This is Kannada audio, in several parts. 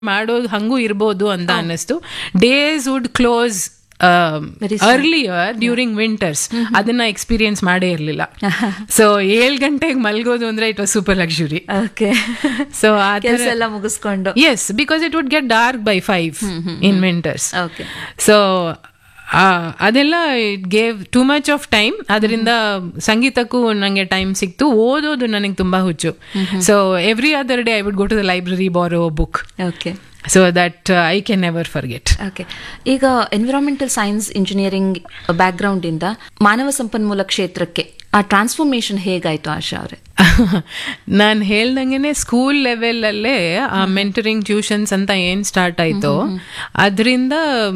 ಮಾಡೋದು ಹಂಗೂ ಇರ್ಬೋದು ಅಂತ ಅನ್ನಿಸ್ತು days would close Very earlier during winters ಅದನ್ನ ಎಕ್ಸ್ಪೀರಿಯನ್ಸ್ ಮಾಡೇ ಇರಲಿಲ್ಲ ಸೊ ಏಳು ಗಂಟೆಗೆ ಮಲ್ಗೋದು ಅಂದ್ರೆ it was super luxury okay so ಆ ಕೆಲಸ ಎಲ್ಲ ಮುಗಿಸ್ಕೊಂಡು yes because it would get dark by five in winters okay so ಅದೆಲ್ಲ it gave too much of time ಅದರಿಂದ ಸಂಗೀತಕ್ಕೂ ನನಗೆ ಟೈಮ್ ಸಿಕ್ತು ಓದೋದು ನನಗೆ ತುಂಬಾ ಹುಚ್ಚು so every other day I would go to the library borrow book okay so that I can never forget okay ಈಗ ಎನ್ವಿರಾನ್ಮೆಂಟಲ್ ಸೈನ್ಸ್ ಇಂಜಿನಿಯರಿಂಗ್ ಬ್ಯಾಕ್ಗ್ರೌಂಡ್ ಇಂದ ಮಾನವ ಸಂಪನ್ಮೂಲ ಕ್ಷೇತ್ರಕ್ಕೆ ಆ ಟ್ರಾನ್ಸ್ಫಾರ್ಮೇಶನ್ ಹೇಗಾಯ್ತು ಆಶಾ ಅವರೇ ನಾನು ಹೇಳ್ದಂಗೆನೆ ಸ್ಕೂಲ್ ಲೆವೆಲಲ್ಲೇ ಆ ಮೆಂಟರಿಂಗ್ ಟ್ಯೂಷನ್ಸ್ ಅಂತ ಏನ್ ಸ್ಟಾರ್ಟ್ ಆಯ್ತು ಅದರಿಂದ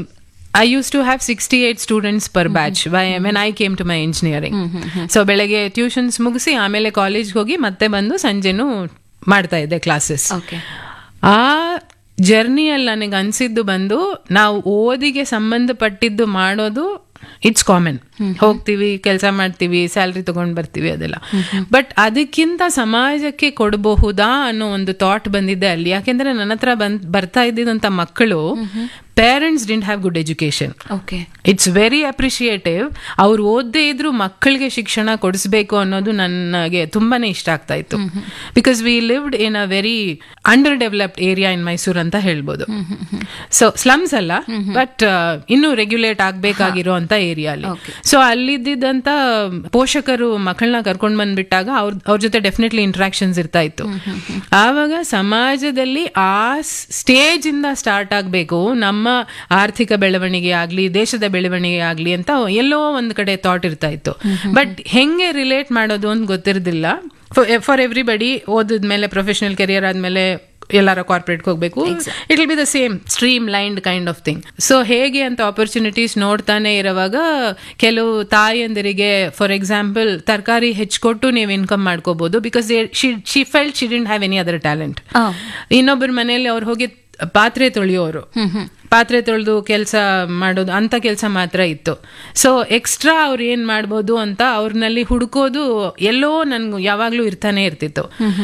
I used to have sixty eight students per batch when I came to my engineering so ಬೆಳಗ್ಗೆ ಟ್ಯೂಷನ್ಸ್ ಮುಗಿಸಿ ಆಮೇಲೆ ಕಾಲೇಜ್ಗೆ ಹೋಗಿ ಮತ್ತೆ ಬಂದು ಸಂಜೆನೂ ಮಾಡ್ತಾ ಇದ್ದೆ ಕ್ಲಾಸಸ್ ಓಕೆ ಆ ಜರ್ನಿಯಲ್ಲಿ ನನಗೆ ಅನ್ಸಿದ್ದು ಬಂದು ನಾವು ಓದಿಗೆ ಸಂಬಂಧಪಟ್ಟಿದ್ದು ಮಾಡೋದು ಇಟ್ಸ್ ಕಾಮನ್ ಹೋಗ್ತೀವಿ ಕೆಲಸ ಮಾಡ್ತೀವಿ ಸ್ಯಾಲ್ರಿ ತಗೊಂಡ್ ಬರ್ತೀವಿ ಅದೆಲ್ಲ ಬಟ್ ಅದಕ್ಕಿಂತ ಸಮಾಜಕ್ಕೆ ಕೊಡಬಹುದಾ ಅನ್ನೋ ಒಂದು ಥಾಟ್ ಬಂದಿದೆ ಅಲ್ಲಿ ಯಾಕೆಂದ್ರೆ ನನ್ನ ಹತ್ರ ಬಂದ್ ಬರ್ತಾ ಇದ್ದಿದಂತ ಮಕ್ಕಳು parents didn't have good education okay it's very appreciative ಅವ್ರು ಓದದೇ ಇದ್ರು ಮಕ್ಕಳಿಗೆ ಶಿಕ್ಷಣ ಕೊಡಿಸ್ಬೇಕು ಅನ್ನೋದು ನನಗೆ ತುಂಬಾನೇ ಇಷ್ಟ ಆಗ್ತಾ ಇತ್ತು because we lived in a very under developed area in Mysore ಅಂತ ಹೇಳ್ಬೋದು ಸೊ ಸ್ಲಮ್ಸ್ ಅಲ್ಲ ಬಟ್ ಇನ್ನೂ ರೆಗ್ಯುಲೇಟ್ ಆಗ್ಬೇಕಾಗಿರೋ ಅಂತ ಏರಿಯಾ ಅಲ್ಲಿ ಸೊ ಅಲ್ಲಿದ್ದಂತ ಪೋಷಕರು ಮಕ್ಕಳನ್ನ ಕರ್ಕೊಂಡ್ ಬಂದ್ಬಿಟ್ಟಾಗ ಅವ್ರ ಅವ್ರ ಜೊತೆ ಡೆಫಿನೆಟ್ಲಿ ಇಂಟ್ರಾಕ್ಷನ್ಸ್ ಇರ್ತಾ ಇತ್ತು ಆವಾಗ ಸಮಾಜದಲ್ಲಿ ಆ ಸ್ಟೇಜ್ ಇಂದ ಸ್ಟಾರ್ಟ್ ಆಗ್ಬೇಕು ನಮ್ಮ ಆರ್ಥಿಕ ಬೆಳವಣಿಗೆ ಆಗ್ಲಿ ದೇಶದ ಬೆಳವಣಿಗೆ ಆಗ್ಲಿ ಅಂತ ಎಲ್ಲೋ ಒಂದ್ ಕಡೆ ಥಾಟ್ ಇರ್ತಾ ಇತ್ತು ಬಟ್ ಹೆಂಗೆ ರಿಲೇಟ್ ಮಾಡೋದು ಅಂತ ಗೊತ್ತಿರದಿಲ್ಲ ಫಾರ್ ಎವ್ರಿಬಡಿ ಓದಿದ್ಮೇಲೆ ಪ್ರೊಫೆಷನಲ್ ಕೆರಿಯರ್ ಆದ್ಮೇಲೆ ಎಲ್ಲಾರ ಕಾರ್ಪೊರೇಟ್ಗೆ ಹೋಗ್ಬೇಕು it will be the same streamlined kind of thing so ಹೇಗೆ ಅಂತ ಆಪರ್ಚುನಿಟೀಸ್ ನೋಡ್ತಾನೆ ಇರುವಾಗ ಕೆಲವು ತಾಯಂದಿರಿಗೆ ಫಾರ್ ಎಕ್ಸಾಂಪಲ್ ತರಕಾರಿ ಹೆಚ್ಚಿಕೊಟ್ಟು ನೀವು ಇನ್ಕಮ್ ಮಾಡ್ಕೋಬಹುದು because she felt she didn't have any other talent ಇನ್ನೊಬ್ಬರ ಮನೆಯಲ್ಲಿ ಅವ್ರು ಹೋಗಿ ಪಾತ್ರೆ ತೊಳೆಯೋರು ಪಾತ್ರೆ ತೊಳೆದು ಕೆಲಸ ಮಾಡೋದು ಅಂತ ಕೆಲಸ ಮಾತ್ರ ಇತ್ತು ಸೊ ಎಕ್ಸ್ಟ್ರಾ ಅವ್ರು ಏನ್ ಮಾಡ್ಬೋದು ಅಂತ ಅವ್ರನಲ್ಲಿ ಹುಡುಕೋದು ಎಲ್ಲೋ ನನ್ಗೆ ಯಾವಾಗ್ಲೂ ಇರ್ತಾನೆ ಇರ್ತಿತ್ತು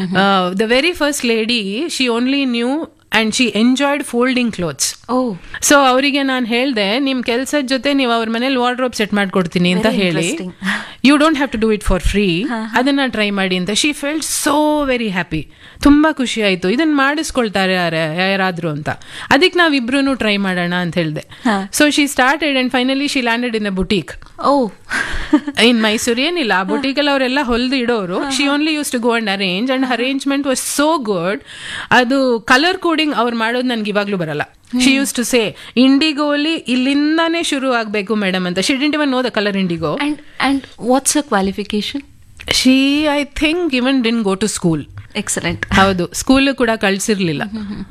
the very first lady she only knew and she enjoyed folding clothes oh so ಅವರಿಗೆ ನಾನು ಹೇಳ್ದೆ ನಿಮ್ ಕೆಲ್ಸದ ಜೊತೆ ನೀವು ಅವ್ರ ಮನೇಲಿ ವಾರ್ಡ್ರೋಬ್ ಸೆಟ್ ಮಾಡ್ಕೊಡ್ತೀನಿ ಅಂತ ಹೇಳಿ you don't have to do it for free ಅದನ್ನ ಟ್ರೈ ಮಾಡಿ ಅಂತ she felt so very happy ತುಂಬಾ ಖುಷಿ ಆಯ್ತು ಇದನ್ನ ಮಾಡಿಸ್ಕೊಳ್ತಾರೆ ಯಾರಾದ್ರೂ ಅಂತ ಅದಕ್ಕೆ ನಾವಿಬ್ರು ಟ್ರೈ ಮಾಡೋಣ ಅಂತ ಹೇಳಿದೆ so she started and finally she landed in a boutique oh in Mysuru ಏನಿಲ್ಲ ಆ ಬುಟೀಕಲ್ಲಿ ಅವರೆಲ್ಲ ಹೊಲ್ದು ಇಡೋರು she only used to go and arrange and arrangement was so good ಅದು ಕಲರ್ ಕೋಡಿಂಗ್ ಅವ್ರು ಮಾಡೋದು ನನ್ಗೆ ಇವಾಗ್ಲೂ ಬರಲ್ಲ ಶಿ ಯೂಸ್ ಟು ಸೇ ಇಂಡಿಗೋಲಿ ಇಲ್ಲಿಂದಾನೇ ಶುರು ಆಗ್ಬೇಕು ಮೇಡಮ್ ಅಂತ she didn't even know the colour indigo and and what's a qualification she I think even ಡಿನ್ go to school excellent ಹೌದು ಸ್ಕೂಲ್ ಕೂಡ ಕಳ್ಸಿರ್ಲಿಲ್ಲ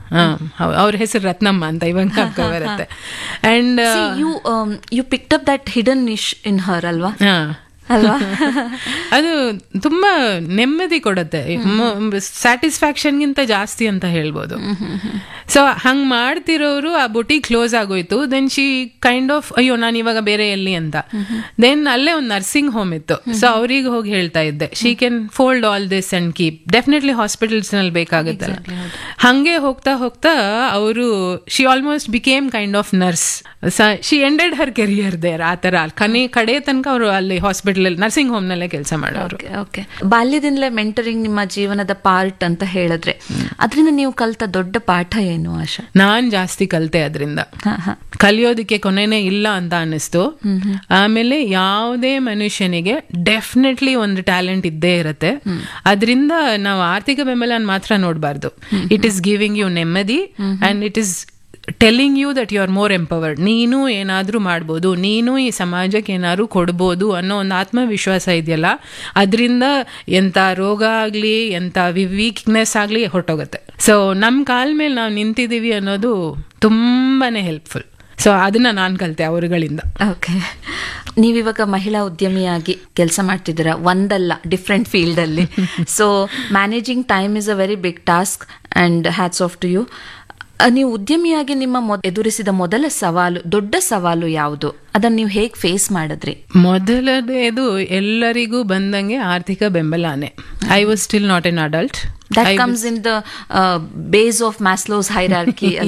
ಅವ್ರ ಹೆಸರು ರತ್ನಮ್ಮ ಅಂತ ಇವಾಗ ಬರುತ್ತೆ and you you picked up that hidden niche in her ಅಲ್ವಾ ಅಲ್ವಾ ಅದು ತುಂಬಾ ನೆಮ್ಮದಿ ಕೊಡುತ್ತೆ ಸ್ಯಾಟಿಸ್ಫ್ಯಾಕ್ಷನ್ಗಿಂತ ಜಾಸ್ತಿ ಅಂತ ಹೇಳ್ಬೋದು ಸೊ ಹಂಗ್ ಮಾಡ್ತಿರೋರು ಆ ಬುಟಿ ಕ್ಲೋಸ್ ಆಗೋಯ್ತು ದೆನ್ ಶಿ ಕೈಂಡ್ ಆಫ್ ಅಯ್ಯೋ ನಾನು ಇವಾಗ ಬೇರೆ ಎಲ್ಲಿ ಅಂತ ದೆನ್ ಅಲ್ಲೇ ಒಂದು ನರ್ಸಿಂಗ್ ಹೋಮ್ ಇತ್ತು ಸೊ ಅವ್ರಿಗೆ ಹೋಗಿ ಹೇಳ್ತಾ ಇದ್ದೆ she can fold all this and keep definitely hospitals ನಲ್ಲಿ ಬೇಕಾಗುತ್ತಲ್ಲ ಹಂಗೆ ಹೋಗ್ತಾ ಹೋಗ್ತಾ ಅವರು she almost became kind of nurse she ended her career there ಆ ತರ ಕನೆ ಕಡೆ ತನಕ ಅವರು ಅಲ್ಲಿ ಹಾಸ್ಪಿಟಲ್ ನರ್ಸಿಂಗ್ ಹೋಮ್ ನಲ್ಲೇ ಕೆಲಸ ಮಾಡೋರು ಓಕೆ ಬಾಲ್ಯದಿಂದಲೇ ಮೆಂಟರಿಂಗ್ ನಿಮ್ಮ ಜೀವನದ ಪಾರ್ಟ್ ಅಂತ ಹೇಳಿದ್ರೆ ಅದರಿಂದ ನೀವು ಕಲ್ತ ದೊಡ್ಡ ಪಾಠ ಏನು ಆಶಾ ನಾನ್ ಜಾಸ್ತಿ ಕಲ್ತೆ ಅದರಿಂದ ಕಲಿಯೋದಕ್ಕೆ ಕೊನೆನೇ ಇಲ್ಲ ಅಂತ ಅನ್ನಿಸ್ತು ಆಮೇಲೆ ಯಾವುದೇ ಮನುಷ್ಯನಿಗೆ ಡೆಫಿನೆಟ್ಲಿ ಒಂದು ಟ್ಯಾಲೆಂಟ್ ಇದ್ದೇ ಇರುತ್ತೆ ಅದರಿಂದ ನಾವು ಆರ್ಥಿಕ ಬೆಂಬಲ ಮಾತ್ರ ನೋಡಬಾರ್ದು ಇಟ್ ಈಸ್ ಗಿವಿಂಗ್ ಯು ನೆಮ್ಮದಿ and it is telling you that you are more empowered ನೀನು ಏನಾದರೂ ಮಾಡ್ಬೋದು ನೀನು ಈ ಸಮಾಜಕ್ಕೆ ಏನಾದ್ರು ಕೊಡ್ಬೋದು ಅನ್ನೋ ಒಂದು ಆತ್ಮವಿಶ್ವಾಸ ಇದೆಯಲ್ಲ ಅದರಿಂದ ಎಂಥ ರೋಗ ಆಗಲಿ ಎಂಥ ವೀಕ್ನೆಸ್ ಆಗಲಿ ಹೊರಟೋಗುತ್ತೆ ಸೊ ನಮ್ಮ ಕಾಲ ಮೇಲೆ ನಾವು ನಿಂತಿದ್ದೀವಿ ಅನ್ನೋದು ತುಂಬಾನೇ ಹೆಲ್ಪ್ಫುಲ್ ಸೊ ಅದನ್ನ ನಾನು ಕಲಿತೆ ಅವರುಗಳಿಂದ ಓಕೆ ನೀವಿವಾಗ ಮಹಿಳಾ ಉದ್ಯಮಿಯಾಗಿ ಕೆಲಸ ಮಾಡ್ತಿದ್ದೀರಾ ಒಂದಲ್ಲ ಡಿಫ್ರೆಂಟ್ ಫೀಲ್ಡ್ ಅಲ್ಲಿ so managing time is a very big task and hats off to you ಆ, ನೀವು ಉದ್ಯಮಿಯಾಗಿ ನಿಮ್ಮ ಮೊದ್- ಎದುರಿಸಿದ ಮೊದಲ ಸವಾಲು ದೊಡ್ಡ ಸವಾಲು ಯಾವುದು ಅದನ್ನ ನೀವು ಹೇಗೆ ಫೇಸ್ ಮಾಡಿದ್ರಿ ಮೊದಲನೇದು ಎಲ್ಲರಿಗೂ ಬಂದಂಗೆ ಆರ್ಥಿಕ ಬೆಂಬಲನೇ I was still not an adult that comes in the base of Maslow's hierarchy